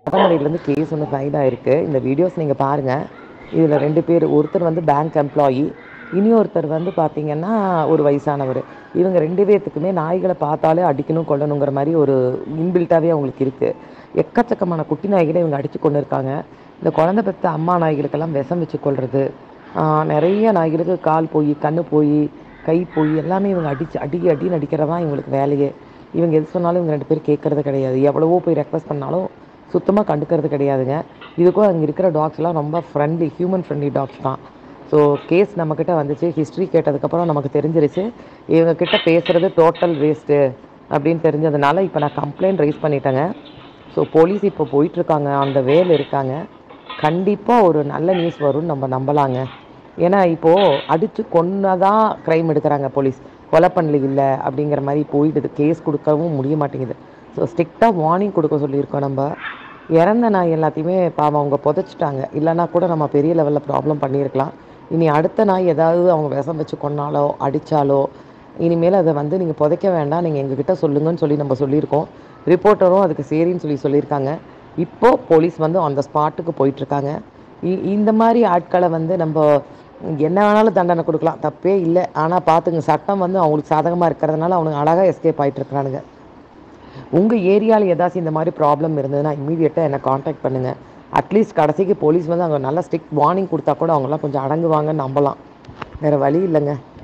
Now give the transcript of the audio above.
வடமலையிலேருந்து case ஒன்று file ஆயிருக்கு இந்த வீடியோஸ் நீங்கள் பாருங்கள் இதில் ரெண்டு பேர் ஒருத்தர் வந்து பேங்க் எம்ப்ளாயி இனியொருத்தர் வந்து பார்த்தீங்கன்னா ஒரு வயசானவர் இவங்க ரெண்டு பேர்த்துக்குமே நாய்களை பார்த்தாலே அடிக்கணும் கொல்லணுங்கிற மாதிரி ஒரு இன்பில்ட்டாகவே அவங்களுக்கு இருக்குது எக்கச்சக்கமான குட்டி நாய்களை இவங்க அடித்து கொண்டு இருக்காங்க இந்த குழந்தை பெற்ற அம்மா நாய்களுக்கெல்லாம் விஷம் வச்சு கொள்வது நிறைய நாய்களுக்கு கால் போய் கண்ணு போய் கை போய் எல்லாமே இவங்க அடிச்சு அடி அடின்னு அடிக்கிறது தான் இவங்களுக்கு வேலையே இவங்க எது சொன்னாலும் இவங்க ரெண்டு பேரும் கேட்கறது கிடையாது எவ்வளவோ போய் ரெக்வஸ்ட் பண்ணாலும் சுத்தமாக கண்டுக்கிறது கிடையாதுங்க இதுக்கும் அங்கே இருக்கிற டாக்ஸ்லாம் ரொம்ப ஃப்ரெண்ட்லி ஹியூமன் ஃப்ரெண்ட்லி டாக்ஸ் தான் ஸோ கேஸ் நம்மக்கிட்ட வந்துச்சு ஹிஸ்ட்ரி கேட்டதுக்கப்புறம் நமக்கு தெரிஞ்சிருச்சு இவங்க கிட்ட பேசுகிறது டோட்டல் வேஸ்ட்டு அப்படின்னு தெரிஞ்சதுனால இப்போ நான் கம்ப்ளைண்ட் ரைஸ் பண்ணிட்டேங்க ஸோ போலீஸ் இப்போ போயிட்டுருக்காங்க அந்த வேல் இருக்காங்க கண்டிப்பாக ஒரு நல்ல நியூஸ் வரும்னு நம்ம நம்பலாங்க ஏன்னா இப்போது அடித்து கொன்னதான் க்ரைம் எடுக்கிறாங்க போலீஸ் கொலை பண்ணல இல்லை அப்படிங்கிற மாதிரி போயிடுது கேஸ் கொடுக்கவும் முடிய மாட்டேங்குது ஸோ ஸ்ட்ரிக்டாக வார்னிங் கொடுக்க சொல்லியிருக்கோம் நம்ம இறந்த நாய் எல்லாத்தையுமே பாவம் அவங்க புதைச்சிட்டாங்க இல்லைன்னா கூட நம்ம பெரிய லெவலில் ப்ராப்ளம் பண்ணியிருக்கலாம் இனி அடுத்த நாய் ஏதாவது அவங்க விஷம் வச்சு கொன்னாலோ அடித்தாலோ இனிமேல் அதை வந்து நீங்கள் புதைக்க வேண்டாம் நீங்கள் எங்ககிட்ட சொல்லுங்கன்னு சொல்லி நம்ம சொல்லியிருக்கோம் ரிப்போர்ட்டரும் அதுக்கு சரின்னு சொல்லி சொல்லியிருக்காங்க இப்போது போலீஸ் வந்து அந்த ஸ்பாட்டுக்கு போயிட்டுருக்காங்க இ- இந்த மாதிரி ஆட்களை வந்து நம்ம என்ன வேணாலும் தண்டனை கொடுக்கலாம் தப்பே இல்லை ஆனால் பார்த்துங்க சட்டம் வந்து அவங்களுக்கு சாதகமாக இருக்கிறதுனால அவனுங்க அழகாக எஸ்கேப் ஆகிட்டு இருக்கிறானுங்க உங்கள் ஏரியாவில் ஏதாச்சும் இந்த மாதிரி ப்ராப்ளம் இருந்ததுன்னா இமீடியட்டாக என்னை காண்டாக்ட் பண்ணுங்கள் அட்லீஸ்ட் கடைசிக்கு போலீஸ் வந்து அங்கே நல்லா ஸ்ட்ரிக்ட் வார்னிங் கொடுத்தா கூட அவங்களாம் கொஞ்சம் அடங்குவாங்கன்னு நம்பலாம் வேறு வழி இல்லைங்க